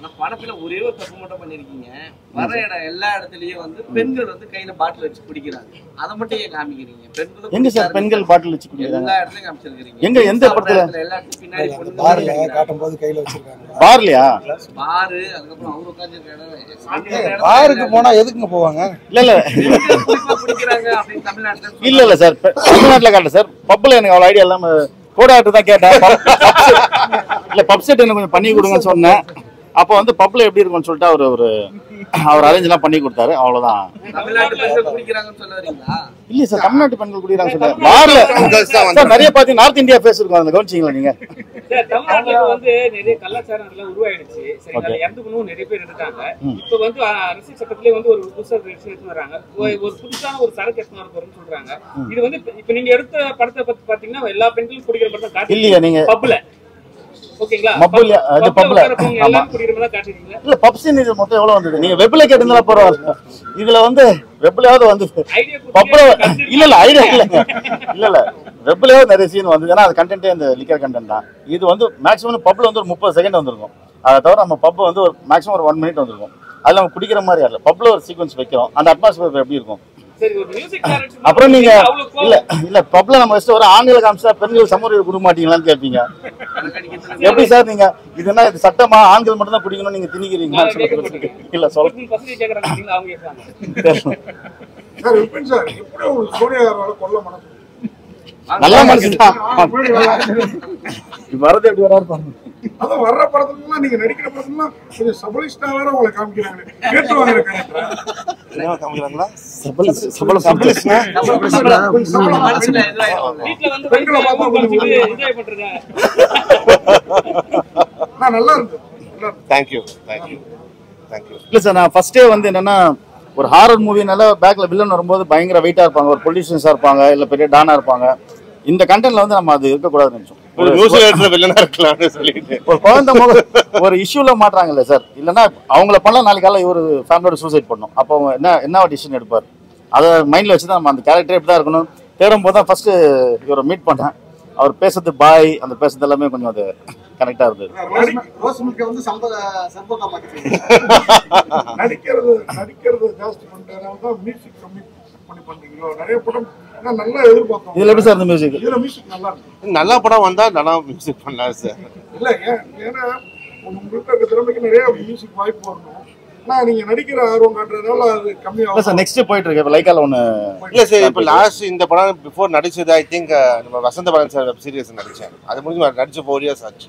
ஆனா படத்துல ஒரே ஒரு தப்பு மட்டும் பண்ணிருக்கீங்க வர இடம் எல்லா இடத்துலயும் வந்து பெண்கள் வந்து கையில பாட்டில் வச்சு குடிக்கிறாங்க அதை மட்டும் ஏன் காமிக்கிறீங்க பெண்களும் எங்க சார் குடிக்க பெண்கள் பாட்டில் வச்சு குடிக்கிறாங்க எல்லா இடத்துலயும் காமிச்சிருக்கீங்க எங்க, எந்த படத்துல? எல்லா இடத்துலயும் பின்னாடி பொண்ணுங்க பாருங்க குடிக்கிறாங்க. காட்டும் போது கையில வச்சிருக்காங்க பார்லையா பாரு அதுக்கப்புறம் அவர் உட்கார்ந்திருக்க இடம், ரெண்டு இடம் பாருக்கு போனா எதுக்குங்க போவாங்க இல்ல இல்ல பெண்கள் குறிப்பா குடிக்கிறாங்க அப்படின்னு தமிழ்நாட்டுல இல்ல இல்ல சார் பெ- தமிழ்நாட்டுல காட்டல சார் பப்ல எனக்கு அவ்வளவு ஐடியா இல்லாம கோடாட்டு தான் கேட்டேன் பப்- பப் செட். இல்ல பப் செட் எனக்கு கொஞ்சம் பண்ணி கொடுங்கன்னு சொன்னேன் அப்போ வந்து பப்ல எப்படி இருக்கும்னு சொல்லிட்டு அவர் ஒரு அவர் அரேஞ்ச் எல்லாம் பண்ணி கொடுத்தாரு அவ்வளவுதான் தமிழ்நாட்டு பெண்கள் குடிக்கிறாங்கன்னு சொல்ல வரீங்களா இல்ல சார் தமிழ்நாட்டு பெண்கள் குடிக்கிறாங்க சொல்ல பார்ல சார் நிறைய பாத்தீங்க நார்த் இந்தியா ஃபேஸ் இருக்கும் அந்த கவனிச்சிங்களா நீங்க சார், தமிழ்நாட்டுல இப்ப வந்து நிறைய கலாச்சாரம் எல்லாம் உருவாயிடுச்சு சரி அதுல இறந்து போனவங்க நிறைய பேர் இருக்காங்க இப்ப வந்து அஹ், அரசியல் சட்டத்திலே வந்து ஒரு புதுசா ஒரு விஷயம் எடுத்து வராங்க ஒரு ஒரு புதுசான ஒரு சரக்கு எடுத்து வர போறோம்னு சொல்றாங்க இது வந்து இப்ப- இப்ப நீங்க எடுத்த படத்தை பத்தி பாத்தீங்கன்னா எல்லா பெண்களும் குடிக்கிற படம் தான் இல்லையா நீங்க பப்ல ஓகேங்களா Pub இல்லையா? அது பப்ல pubல. உட்காரப்பவங்க ஆமா. எல்லாரும் குடிக்கிற மாதிரி தான் காட்டுறீங்க இல்ல பப்ஸின் இது மொத்தம் எவ்வளவு வந்தது நீங்க வெப்ல கேட்டிருந்தா பரவாயில்ல இதுல வந்து வெப்லயாவது வந்து ஐடியா பப்ல இல்ல இல்ல ஐடியா இல்ல இல்ல இல்ல வெப்லயாவது நிறைய சீன் வந்து ஏன்னா அது கண்டென்ட்டே அந்த லிக்கர் கண்டென்ட் தான் இது வந்து மேக்ஸிமம் பப்ல வந்து ஒரு முப்பது செகண்ட் வந்திருக்கும் அதை தவிர நம்ம பப் வந்து ஒரு மேக்ஸிமம் ஒரு ஒன் மினிட் வந்திருக்கும் அதுல நம்ம குடிக்கிற மாதிரி இல்ல பப்ல ஒரு சீக்வன்ஸ் வைக்கிறோம் அந்த அட்மாஸ்பியர் எப்படி இருக்கும் சரி ஒரு மியூசிக் டைரக்டர் அப்புறம் நீங்க அவ்வளவு கோவம். இல்ல இல்ல பப்ல நம்ம வச்சுட்டு ஒரு ஆண்களை காமிச்சா பெண்கள் சமூக கொடுக்க மாட்டீங்களான்னு கேட்பீங்க எப்படி சார் நீங்க இது என்ன இது சட்டமா ஆண்கள் மட்டும் தான் குடிக்கணும் நீங்க திணிக்கிறீங்களா நான் கேட்க மாட்டேன். இல்ல சொல்ல இருபத்தஞ்சு பசங்க கேக்குறாங்க பாத்தீங்களா, அவங்க கேக்குறாங்க சார் விபின் சார் எப்படி உங்களுக்கு சோனியா காரோட கொல்ல மனசு நல்ல மனுஷன் வரது எப்படி வராரு பாருங்க அதான் வர்ற படத்துலாம் நீங்க நடிக்கிற படத்துலாம் கொஞ்சம் சபலிஸ்டா வேற உங்களை காமிக்கிறாங்க கேட்டு வாங்குற கணக்குல சபல சபல சபலிஸ்னா மனசுல இதாயிரும் வீட்டுல வந்து பெண்களை பார்த்தா வயசுல கொஞ்சம் என்ஜாய் பண்றேன் நான் நல்லா இருக்கு நல்லா இருக்கு தேங்க்யூ தேங்க்யூ தேங்க்யூ இல்ல சார் நான் ஃபர்ஸ்டே வந்து என்னன்னா ஒரு ஹாரர் மூவினால பேக்ல வில்லன் வரும்போது பயங்கர வெயிட்டா இருப்பாங்க ஒரு பொலிட்டிஷியன்ஸா இருப்பாங்க இல்ல பெரிய டானா இருப்பாங்க இந்த கண்டென்ட்ல வந்து நம்ம அது இருக்கக்கூடாதுன்னு நினைச்சோம் ஒரு மியூசிக் எடுத்துல வில்லனா இருக்கலாம்னு சொல்லிட்டு ஒரு குழந்தை முக ஒரு இஷ்யூல மாட்றாங்கல்ல சார் இல்லைன்னா அவங்கள பண்ணலாம் நாளைக்கு காலையில இவர் ஃபேமிலியோட சூசைட் பண்ணும் அப்போ அவங்க என்ன என்ன டிசிஷன் எடுப்பார் அதை மைண்ட்ல வச்சு தான் நம்ம அந்த கேரக்டர் எப்படி தான் இருக்கணும் தேடும் போது தான் ஃபர்ஸ்ட் இவரை மீட் பண்ணேன் அவர் பேசுறது பாய் அந்த பேசுறது எல்லாமே கொஞ்சம் அது கனெக்டா இருந்தது ரோஸ்மில்க வந்து சம்ப சம்பவம் மாத்திக்கிறீங்க நடிக்கிறது நடிக்கிறது ஜாஸ்தி பண்ணிட்டதுனால தான் மியூசிக் கம்மி பண்ணி பண்றீங்களோ நிறைய படம் ஏன்னா நல்லா எதிர்பார்த்தோம் இதுல எப்படி சார் இந்த மியூசிக் இதுல மியூசிக் நல்லா இருக்கு நல்ல படம் வந்தா நல்லா மியூசிக் பண்ணலாம் சார் இல்ல ஏன் ஏன்னா உங்களுக்கு இருக்க திறமைக்கு நிறைய மியூசிக் வாய்ப்பு வரணும் ஆனா நீங்க நடிக்கிற ஆர்வம் காட்டுறதுனால அது இல்ல சார் கம்மியாகும் நெக்ஸ்ட் போயிட்டு இருக்கு இப்ப லைக்கால ஒண்ணு இல்ல சார் இப்ப லாஸ்ட் இந்த படம் பிஃபோர் நடிச்சது ஐ திங்க் நம்ம வசந்த பலன் சார் வெப் சீரிஸ் நடிச்சேன் அது முடிஞ்சு நான் நடிச்ச ஃபோர் இயர்ஸ் ஆச்சு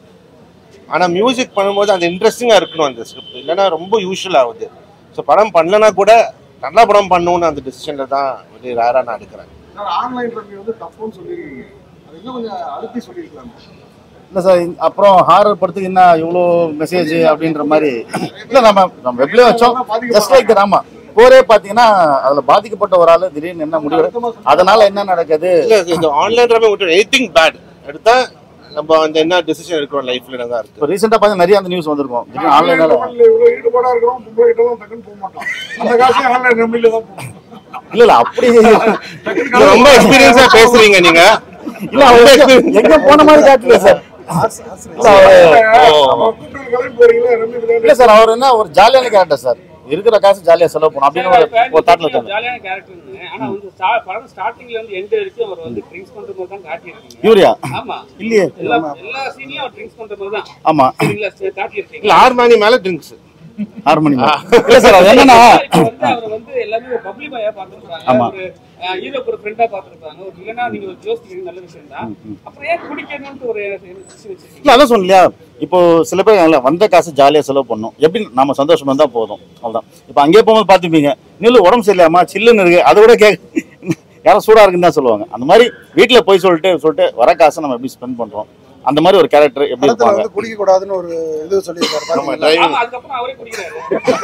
ஆனா மியூசிக் பண்ணும்போது அது இன்ட்ரெஸ்டிங்கா இருக்கணும் அந்த ஸ்கிரிப்ட் இல்லைன்னா ரொம்ப யூஷுவல் ஆகுது ஸோ படம் பண்ணலனா கூட நல்ல படம் பண்ணணும்னு அந்த டிசிஷன்ல தான் வந்து ரேரா நான் எடுக்கிறேன் ஆன்லைன் ரம்மி வந்து தப்புன்னு சொல்லிருக்கீங்க அது இன்னும் கொஞ்சம் அழுத்தி சொல்லிருக்கலாம் இல்ல சார் இந்த- அப்புறம் ஹாரர் படத்துக்கு என்ன இவ்வளோ மெசேஜ் அப்படின்ற மாதிரி இல்ல நம்ம நம்ம வெப்ல வச்சோம் ஜஸ்ட் லைக் ஆமா கோரே பாத்தீங்கன்னா அதுல பாதிக்கப்பட்ட ஒரு ஆளு திடீர்னு என்ன முடிவு அதனால என்ன நடக்குது இல்ல இந்த ஆன்லைன் ரமே விட்டு எனிதிங் பேட் எடுத்தா நம்ம அந்த என்ன டிசிஷன் எடுக்கிறோம் லைஃப்ல தான் இருக்கு இப்போ ரீசெண்டா பாத்தீங்கன்னா நிறைய அந்த நியூஸ் வந்திருக்கும் திடீர்னு ஆன்லைன் ஆன்லைனால ரம்மில இவ்வளவு ஈடுபாடா இருக்கிறோம் பொம்பளை கிட்ட தான் டக்குன்னு போக மாட்டோம் அந்த காசு ஆன்லைன் ரம்மில தான் போகும் இல்ல இல்ல அப்படி நீங்க ரொம்ப எக்ஸ்பீரியன்ஸா பேசுறீங்க நீங்க இல்ல அவர் எங்க- எங்க போன மாதிரி காட்டல சார் இல்ல அவரு- கூட்டம் கிளம்பி போறீங்களா ரம்மி இல்ல விளையாண்டு சார் அவர் என்ன ஒரு ஜாலியான கேரக்டர் சார் இருக்கிற காசு ஜாலியா செலவு பண்ணும் அப்படின்னு ஒரு ஒரு தாட்ல இருக்காங்க ஜாலியான கேரக்டர் ஆனா வந்து ஸ்டா- படம் ஸ்டார்டிங்ல இருந்து எண்ட் வரைக்கும் அவர் வந்து ட்ரிங்க்ஸ் பண்ற மாதிரி தான் காட்டியிருக்கீங்க யூரியா ஆமா இல்லையே எல்லா எல்லா சீன்லயும் அவர் ட்ரிங்க்ஸ் பண்ற மாதிரி தான் ஆமா சரிங்களா காட்டியிருக்கீங்க இல்ல ஆறு மணி மேல ட்ரிங்க்ஸ் ஆறு மணி மேல. இல்ல சார் அது என்னன்னா இப்ப வந்து அவர் வந்து எல்லாமே ஒரு பப்ளி பாயா பாத்துருப்பாங்க ஆமா. ஒரு ஹீரோ ஒரு ஃப்ரெண்டா பாத்துருப்பாங்க ஒரு இல்லனா நீங்க ஒரு யோசிக்கிறீங்க நல்ல விஷயம் தான் அப்புறம் ஏன் குடிக்கணும்னு ஒரு விஷயம் வச்சிருக்கீங்க இல்ல அதான் சொன்னலையா இப்போ சில பேர் இருக்காங்கல்ல, வந்த காசு ஜாலியா செலவு பண்ணும் எப்படி நம்ம சந்தோஷமா இருந்தா போதும் அவ்வளவுதான் இப்போ அங்கேயே போகும்போது பார்த்துப்பீங்க நில்லு உடம்பு சரியில்லாமா சில்லுன்னு இருக்கு அதை விட கே யாரும் சூடா இருக்குன்னு தான் சொல்லுவாங்க அந்த மாதிரி வீட்டுல போய் சொல்லிட்டு சொல்லிட்டு வர காசை நம்ம எப்படி ஸ்பெண்ட் பண்றோம் அந்த மாதிரி ஒரு கேரக்டர் எப்படி படத்துல இருப்பாங்க வந்து குடிக்க கூடாதுன்னு ஒரு இது சொல்லியிருக்காரு பாத்தீங்களா? ஆமா அதுக்கப்புறம் அவரே குடிக்கிறாரு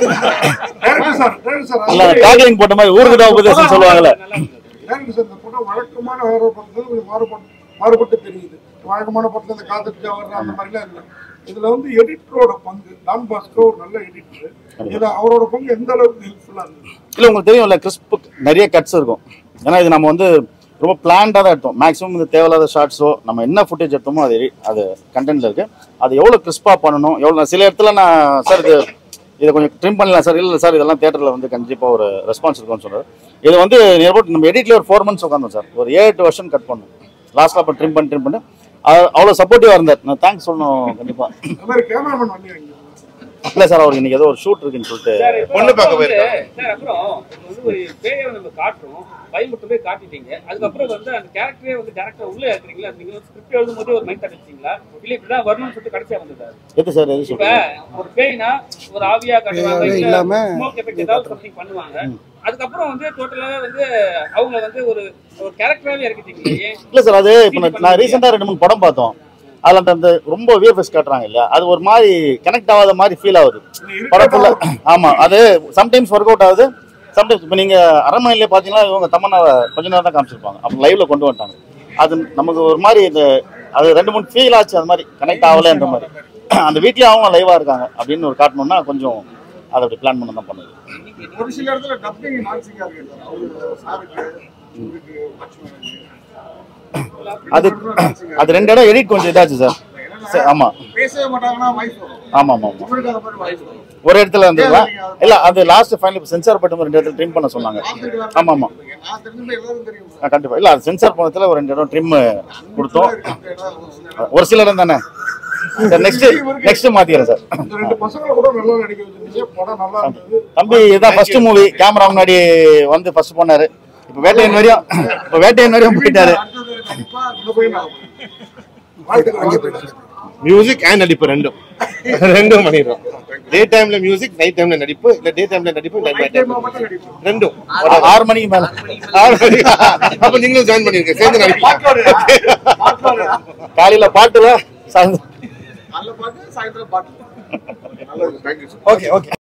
டேரக்டர் சார் டேரக்டர் சார் இல்ல டேக்லைன் போட்ட மாதிரி ஊருக்கு தான் உபதேசம் சொல்லுவாங்கல்ல நல்லா இருக்கு. டேரக்டர் சார் இந்த படம் வழக்கமான ஹாரர் படத்துல கொஞ்சம் மாறுபட்டு மாறுபட்டு தெரியுது வழக்கமான படத்துல இந்த காதலிச்சா வர்ற அந்த மாதிரிலாம் இல்லை இதுல வந்து எடிட்டரோட பங்கு டான் பாஸ்கோ ஒரு நல்ல எடிட்டர் இதுல அவரோட பங்கு எந்த அளவுக்கு ஹெல்ப்ஃபுல்லா இருந்தது இல்ல உங்களுக்கு தெரியும்ல கிறிஸ்ப் நிறைய கட்ஸ் இருக்கும் ஏன்னா இது நம்ம வந்து ரொம்ப பிளான்டாக தான் எடுத்தோம் மேக்ஸிமம் இந்த தேவையில்லாத ஷார்ட்ஸோ நம்ம என்ன ஃபுட்டேஜ் எடுத்தோமோ அது edit- அது கண்டென்ட்ல இருக்கு அது எவ்வளோ கிறிஸ்பாக பண்ணணும் எவ்வளோ சில இடத்துல நான் சார் இது இதை கொஞ்சம் ட்ரிம் பண்ணலாம் சார் இல்லை சார் இதெல்லாம் தேட்டரில் வந்து கண்டிப்பாக ஒரு ரெஸ்பான்ஸ் இருக்கும்னு சொல்றாரு இது வந்து near about நம்ம எடிட்ல ஒரு ஃபோர் மந்த்ஸ் உட்காந்தோம் சார் ஒரு ஏழு எட்டு வருஷம் கட் பண்ணோம் லாஸ்ட்டில் அப்போ ட்ரிம் பண்ணி ட்ரிம் பண்ணி அது அவ்வளோ சப்போர்ட்டிவாக இருந்தார் நான் தேங்க்ஸ் சொல்லணும் கண்டிப்பாக அந்த மாதிரி கேமராமேன் வந்தீங்க இல்லை சார் அவருக்கு இன்னைக்கு ஏதோ ஒரு ஷூட் இருக்குன்னு சொல்லிட்டு சார், இப்போ பொண்ணு பார்க்க வந்து- போயிருக்காங்க. சார், அப்புறம் இப்போ வந்து ஒரு பேயை நம்ம காட்டுறோம் பயமுட்டு போய் காட்டிட்டீங்க அதுக்கப்புறம் வந்து அந்த கேரக்டரே வந்து டேரக்டா உள்ள இருக்கிறீங்களா நீங்க வந்து ஸ்கிரிப்ட் எழுதும் போது ஒரு மைண்ட் வச்சீங்களா இல்ல இப்படிதான் வரணும்னு சொல்லிட்டு கடைசியா வந்ததா எது சார் எது இப்ப சொல்றீங்க ஒரு பேய்னா ஒரு ஆவியா காட்டுவாங்க பேயாவே இல்ல இல்லாம ஸ்மோக் எஃபெக்ட் ஏதாவது சம்திங் பண்ணுவாங்க அதுக்கப்புறம் வந்து டோட்டலாவே வந்து அவங்க வந்து ஒரு ஒரு கேரக்டராவே இறக்கிட்டீங்க ஏன் இல்லை சார் அது இப்போ நான் நான் ரீசெண்டாக ரெண்டு மூணு படம் பார்த்தோம் அதில் அந்த அந்த ரொம்ப விஎஃப்எஸ் காட்டுறாங்க இல்லையா அது ஒரு மாதிரி கனெக்ட் ஆகாத மாதிரி ஃபீல் ஆகுது படம் ஃபுல்லாக ஆமாம் அது சம்டைம்ஸ் ஒர்க் அவுட் ஆகுது சம்டைம்ஸ் இப்போ நீங்கள் அரண்மனையிலே பார்த்தீங்கன்னா இவங்க தமன்னாவை கொஞ்ச நேரம் தான் காமிச்சிருப்பாங்க அப்போ லைவ்ல கொண்டு வந்துட்டாங்க அது நமக்கு ஒரு மாதிரி இந்த அது ரெண்டு மூணு ஃபீல் ஆச்சு அது மாதிரி கனெக்ட் ஆகலைன்ற மாதிரி அந்த வீட்லயே அவங்க லைவாக இருக்காங்க அப்படின்னு ஒரு காட்டணும்னா கொஞ்சம் அதை அப்படி பிளான் பண்ண தான் பண்ணுது ஒரு சில இடத்துல டப்பிங் நான்சிங்கா இருக்கு சார் அவரு சாருக்கு இவருக்கு லட்சுமணனுக்கு. அது அது ரெண்டு இடம் எடிட் கொஞ்சம் இதாச்சு சார் சரி, ஆமா பேசவே மாட்டாங்கன்னா வாய்ஸ் வரும் ஆமா ஆமா ஆமா இவருக்கு அந்த மாதிரி வாய்ஸ் வரும் ஒரு இடத்துல இருந்ததுல இல்ல அது லாஸ்ட் ஃபைனல் சென்சார் பட்டம் ரெண்டு இடத்துல ட்ரிம் பண்ண சொன்னாங்க ஆமா ஆமா நான் தெரிஞ்சு எல்லாரும் தெரியும் ஆ, கண்டிப்பா இல்ல அது சென்சார் பண்ணதுல ஒரு ரெண்டு இடம் ட்ரிம் கொடுத்தோம் அந்த இடம் ஒரு சில இடம். ஒரு சில இடம் தானே சார் நெக்ஸ்ட் நெக்ஸ்ட் மாத்திக்கிறேன் சார் இந்த ரெண்டு பசங்களை கூட நல்லா நடிக்க வச்சிருந்தீங்க படம் நல்லா இருந்தது தம்பி இதான் ஃபர்ஸ்ட் மூவி கேமரா முன்னாடி வந்து ஃபர்ஸ்ட் பண்ணாரு இப்போ வேட்டையன் வரையும் இப்போ வேட்டையன் வரையும் போயிட்டாரு அடுத்தது கண்டிப்பா அங்க போய் நான் வாழ்த்துக்கள், வாழ்த்துக்கள். மியூசிக் அண்ட் நடிப்பு ரெண்டும் ரெண்டும் பண்ணிடுறோம் டே டைம்ல மியூசிக் நைட் டைம்ல நடிப்பு இல்ல டே டைம்ல நடிப்பு நைட் Night time டைம்ல ஆ மட்டும் நடிப்போம். ரெண்டும் ஒரு ஆறு மணிக்கு மேல ஆறு மணி. அப்ப நீங்களும் ஜாயின் பண்ணிருங்க சேர்ந்து நடிக்கலாம் காலையில பாட்டுல சாயந்தரம் நல்ல பாட்டு சாயந்தரம் பாட்டு நல்லது தேங்க்யூ ஓகே ஓகே